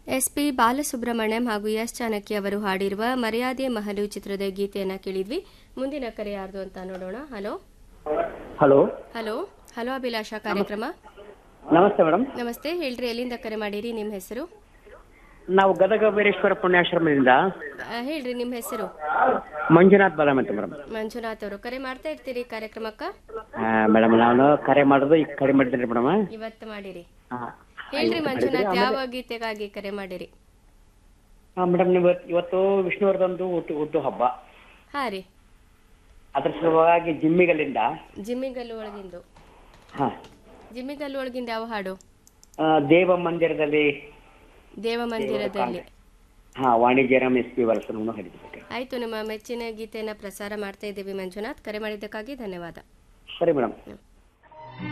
S P Balasubrahmanyam ಹಾಗೂ S Chanakya ಅವರು ಹಾಡಿರುವ ಮರ್ಯಾದೆ ಮಹಲು ಚಿತ್ರದ ಗೀತೆಯನ್ನ ಕೇಳಿದ್ವಿ ಮುಂದಿನ ಕರೆ ಯಾರ್ದು ಅಂತ ನೋಡೋಣ hello hello hello hello Abhilasha ಕಾರ್ಯಕ್ರಮ ನಮಸ್ತೆ ಮೇಡಮ್ ನಮಸ್ತೆ ಹೇಳ್ರಿ ಎಲ್ಲಿಂದ ಕರೆ ಮಾಡಿರಿ ನಿಮ್ಮ ಹೆಸರು ನಾವು ಗದಗ ವೀರೇಶ್ವರ ಪುಣ್ಯಾಶ್ರಮದಿಂದ ಆ, ಹೇಳ್ರಿ ನಿಮ್ಮ ಹೆಸರು ಮಂಜುನಾಥ್ ಬಾದಾಮ್ ಅಂತ ಮೇಡಮ್ ಮಂಜುನಾಥ್ ಅವರು ಕರೆ ಮಾಡ್ತಾ ಇರ್ತೀರಿ ಕಾರ್ಯಕ್ರಮಕ್ಕ ಮೇಡಮ್ ನಾನು ಕರೆ ಮಾಡೋದು ಈಗ ಕರೆ ಮಾಡಿದ್ದೀನಿ ಮೇಡಮ್ ಇವತ್ತು ಮಾಡಿರಿ ಹೇಳ್ರಿ ಮಂಜುನಾಥ್ ಯಾವ ಗೀತೆಗಾಗಿ ಕರೆ ಮಾಡಿರಿ ಮೇಡಮ್ ನೀವು ಇವತ್ತು ವಿಷ್ಣುವರ್ಧನ್ದು ಹುಟ್ಟು ಹುಟ್ಟು ಹಬ್ಬ ಹಾ ರೀ ಅದ್ರ ಸಲುವಾಗಿ ಜಿಮ್ಮಿಗಲ್ಲಿಂದ ಜಿಮ್ಮಿಗಲ್ಲು ಒಳಗಿಂದು ಹಾ ಜಿಮ್ಮಿಗಲ್ಲು ಒಳಗಿಂದ ಯಾವ ಹಾಡು ಆ, ದೇವ ಮಂದಿರದಲ್ಲಿ ದೇವ ಮಂದಿರದಲ್ಲಿ ಹಾ ವಾಣಿಜ್ಯರಾಮ್ ಎಸ್ ಪಿ ವಲಸನವನ್ನು ಹರಿದಿದ್ದೆ ಆಯ್ತು ನಿಮ್ಮ ಮೆಚ್ಚಿನ ಗೀತೆಯನ್ನ ಪ್ರಸಾರ ಮಾಡ್ತಾ ಇದ್ದೀವಿ ಮಂಜುನಾಥ್ ಕರೆ ಮಾಡಿದ್ದಕ್ಕಾಗಿ ಧನ್ಯವಾದ ಸರಿ ಮೇಡಮ್ ಹ್ಮ್.